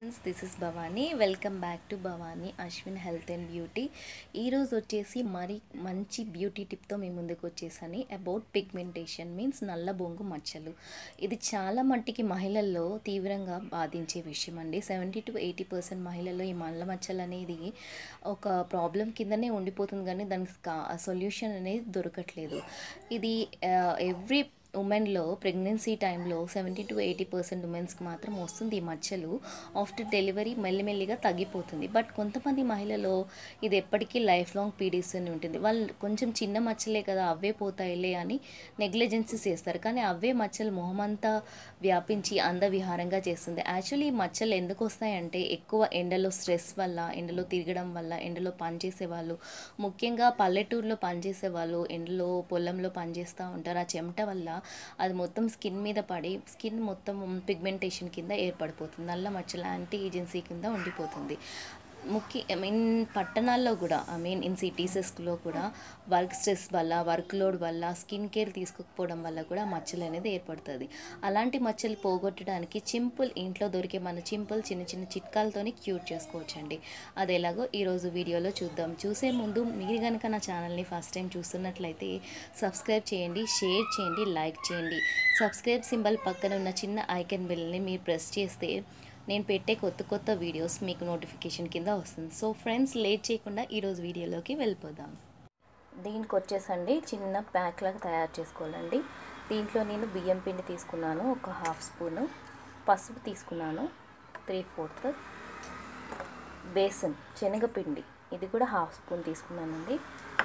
friends this is Bhavani welcome back to Bhavani Ashwin health and beauty ఈరోజు వచ్చేసి మరి మంచి బ్యూటీ టిప్తో మీ ముందుకు వచ్చేసాను అబౌట్ పిగ్మెంటేషన్ మీన్స్ నల్ల బొంగు మచ్చలు ఇది చాలా మట్టికి మహిళల్లో తీవ్రంగా బాధించే విషయం అండి సెవెంటీ టు ఎయిటీ పర్సెంట్ మహిళల్లో ఈ నల్ల మచ్చలు అనేది ఒక ప్రాబ్లం కిందనే ఉండిపోతుంది కానీ దానికి సొల్యూషన్ అనేది దొరకట్లేదు ఇది ఎవ్రీ ఉమెన్లో ప్రెగ్నెన్సీ టైంలో సెవెంటీ టు ఎయిటీ పర్సెంట్ ఉమెన్స్కి మాత్రం వస్తుంది ఈ మచ్చలు ఆఫ్టర్ డెలివరీ మెల్లిమెల్లిగా తగ్గిపోతుంది బట్ కొంతమంది మహిళలో ఇది ఎప్పటికీ లైఫ్ లాంగ్ పీడిస్తూనే ఉంటుంది వాళ్ళు కొంచెం చిన్న మచ్చలే కదా అవే పోతాయిలే అని నెగ్లిజెన్సీ చేస్తారు కానీ అవే మచ్చలు మొహమంతా వ్యాపించి అందవిహారంగా చేస్తుంది యాక్చువల్లీ ఈ మచ్చలు ఎందుకు వస్తాయంటే ఎక్కువ ఎండలో స్ట్రెస్ వల్ల ఎండలో తిరగడం వల్ల ఎండలో పనిచేసే వాళ్ళు ముఖ్యంగా పల్లెటూరులో పనిచేసే వాళ్ళు ఎండలో పొలంలో పనిచేస్తూ ఉంటారు ఆ చెమట వల్ల అది మొత్తం స్కిన్ మీద పడి స్కిన్ మొత్తం పిగ్మెంటేషన్ కింద ఏర్పడిపోతుంది నల్ల మచ్చల యాంటీ ఏజెన్సీ కింద ఉండిపోతుంది ముఖ్య ఐ మీన్ పట్టణాల్లో కూడా ఐ మీన్ ఇన్ సిటీసెస్లో కూడా వర్క్ స్ట్రెస్ వల్ల వర్క్ లోడ్ వల్ల స్కిన్ కేర్ తీసుకోకపోవడం వల్ల కూడా మచ్చలు అనేది ఏర్పడుతుంది అలాంటి మచ్చలు పోగొట్టడానికి సింపుల్ ఇంట్లో దొరికే మన సింపుల్ చిన్న చిన్న చిట్కాలతోని క్యూర్ చేసుకోవచ్చండి అది ఎలాగో ఈరోజు వీడియోలో చూద్దాం చూసే ముందు మీరు కనుక నా ఛానల్ని ఫస్ట్ టైం చూస్తున్నట్లయితే సబ్స్క్రైబ్ చేయండి షేర్ చేయండి లైక్ చేయండి సబ్స్క్రైబ్ సింబల్ పక్కన ఉన్న చిన్న ఐకన్ బెల్ని మీరు ప్రెస్ చేస్తే నేను పెట్టే కొత్త కొత్త వీడియోస్ మీకు నోటిఫికేషన్ కింద వస్తుంది సో ఫ్రెండ్స్ లేట్ చేయకుండా ఈరోజు వీడియోలోకి వెళ్ళిపోదాం దీనికి వచ్చేసండి చిన్న ప్యాక్ లాగా తయారు చేసుకోవాలండి దీంట్లో నేను బియ్యం పిండి తీసుకున్నాను ఒక హాఫ్ స్పూను పసుపు తీసుకున్నాను త్రీ ఫోర్త్ బేసన్ శనగపిండి ఇది కూడా హాఫ్ స్పూన్ తీసుకున్నానండి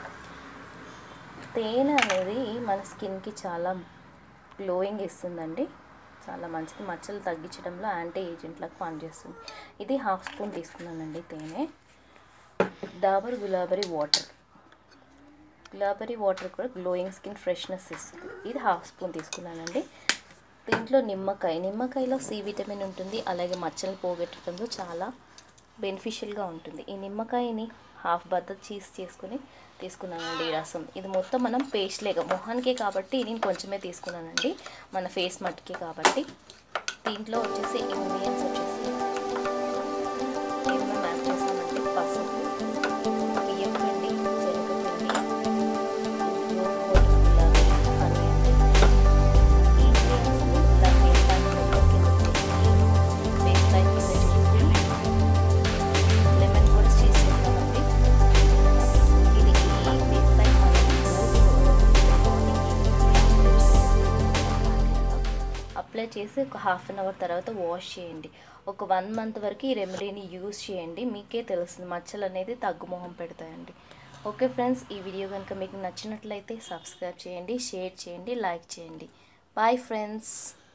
తేనె అనేది మన స్కిన్కి చాలా గ్లోయింగ్ ఇస్తుందండి చాలా మంచిది మచ్చలు తగ్గించడంలో యాంటీ ఏజెంట్లకు పనిచేస్తుంది ఇది హాఫ్ స్పూన్ తీసుకున్నానండి తేనె డాబర్ గులాబరీ వాటర్ గులాబరీ వాటర్ కూడా గ్లోయింగ్ స్కిన్ ఫ్రెష్నెస్ ఇస్తుంది ఇది హాఫ్ స్పూన్ తీసుకున్నానండి దీంట్లో నిమ్మకాయ నిమ్మకాయలో సి విటమిన్ ఉంటుంది అలాగే మచ్చలు పోగొట్టడంలో చాలా బెనిఫిషియల్గా ఉంటుంది ఈ నిమ్మకాయని హాఫ్ బద్ద చీజ్ చేసుకుని తీసుకున్నానండి ఈ రసం ఇది మొత్తం మనం పేస్ట్ లేక మొహానికే కాబట్టి నేను కొంచెమే తీసుకున్నానండి మన ఫేస్ మట్టుకే కాబట్టి దీంట్లో వచ్చేసి ఇంగ్రీడియంట్స్ వచ్చేసి ఏమేమి యాడ్ చేస్తామంటే పసుపు బియ్యం పిండి శనగపిండి హనీ ఈ ఇంగ్రీడియంట్స్ని ఇలా ఫేస్ ప్యాక్ మొత్తం కింద చేసుకుని ఫేస్ ప్యాక్ కింద చేసుకుని లెమన్ కూడా చీజ్ చేస్తామండి ఇది ఈ ఫేస్ ప్యాక్ అప్లై చేసి ఒక హాఫ్ అన్ అవర్ తర్వాత వాష్ చేయండి ఒక వన్ మంత్ వరకు ఈ రెమెడీని యూజ్ చేయండి మీకే తెలుస్తుంది మచ్చలు అనేది తగ్గుమొహం పెడతాయండి ఓకే ఫ్రెండ్స్ ఈ వీడియో కనుక మీకు నచ్చినట్లయితే సబ్స్క్రైబ్ చేయండి షేర్ చేయండి లైక్ చేయండి బాయ్ ఫ్రెండ్స్